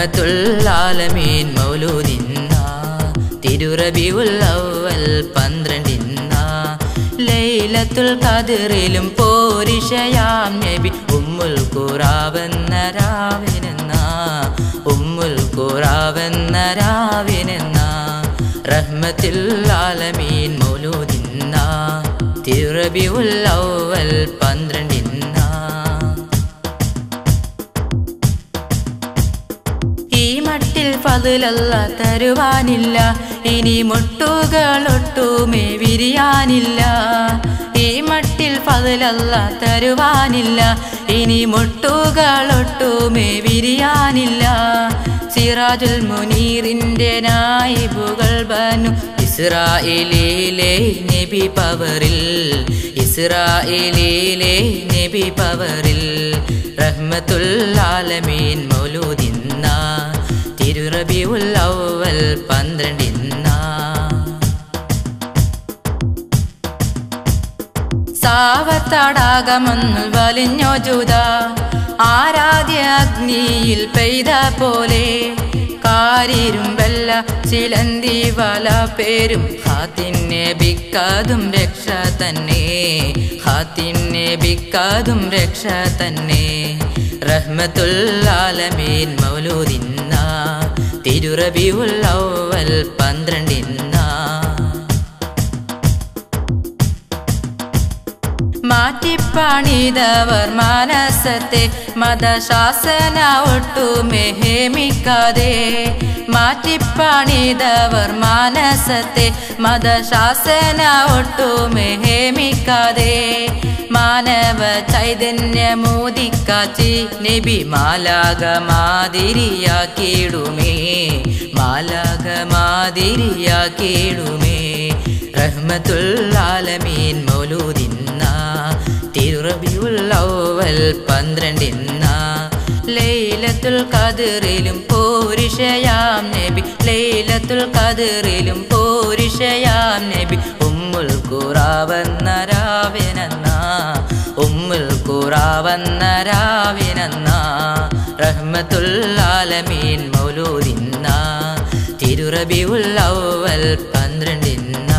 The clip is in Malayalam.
റഹ്മത്തുല്ലാലമീൻ മൗലൂദിന്ന തിരുറബിഉൽ അവൽ പന്ത്രണ്ടിന്ന ലൈലത്തുൽ ഖദറിലും പോരിഷയാം നബി ഉമ്മുൽ ഖുറാവെന്ന രാവിനെന്ന ഉമ്മുൽ ഖുറാവെന്ന രാവിനെന്ന റഹ്മത്തുല്ലാലമീൻ മൗലൂദിന്ന തിരുറബിഉൽ അവൽ പന്ത്രണ്ടിന്ന ഈ മട്ടിൽ ഫതിലല്ല തരുവാനില്ല ഇനി മുട്ടുകളൊട്ടുമേ വിരിയാനില്ല ഈ മട്ടിൽ ഫതിലല്ല തരുവാനില്ല ഇനി മുട്ടുകളൊട്ടുമേ വിരിയാനില്ല സിറാജുൽ മുനീറിൻ്റെ നായിബുകൾ ബനു ഇസ്രായേലിലെ നബി പവറിൽ ഇസ്രായേലിലെ നബി പവറിൽ റഹ്മത്തുല്ലാലമീൻ മൗലൂദിന്ന തിരുറബിഉൽ അവൽ പന്ത്രണ്ടിന്ന സാവത്തടാകമൊന്നു വലിഞ്ഞോ ജൂത ആരാധ്യ അഗ്നിയിൽ പെയ്ത പോലെ കാരിരുമ്പല്ല ചിലന്തി വല പേരും ഹാത്തിനെ ബിക്കാതും രക്ഷ തന്നെ ഹാത്തിനെ ബിക്കാതും രക്ഷ തന്നെ റഹ്മത്തുല്ലാലമീൻ മൗലൂദിന്ന തിരുറബിഉൽ അവൽ പന്ത്രണ്ടിന്ന മാറ്റിപ്പണിതവർ മാനസത്തെ മതശാസന ഒട്ടുമേ ഹേമിക്കാതെ മാറ്റിപ്പണിതവർ മാനസത്തെ മതശാസന ഒട്ടുമേ ഹേമിക്കാതെ മാനവ ചൈതന്യമോദിക്കാച്ചി നബി മാലാക മാതിരിയാക്കിയിടുമേ മാലാക മാതിരിയാക്കിയിടുമേ റഹ്മത്തുല്ലാലമീൻ മൗലൂദിന്ന തിരുറബിയുൽ അവൽ പന്ത്രണ്ടിന്ന ലൈലത്തുൽ ഖദറിലും പോരിഷയാം നബി ലൈലത്തുൽ ഖദറിലും പോരിഷയാം നബി ഉമ്മുൽ ഖുറാവെന്ന രാവിനെന്ന ഉമ്മുൽ ഖുറാവെന്ന രാവിനെന്ന റഹ്മത്തുല്ലാലമീൻ മൗലൂദിന്ന തിരുറബിഉൽ അവൽ പന്ത്രണ്ടിന്ന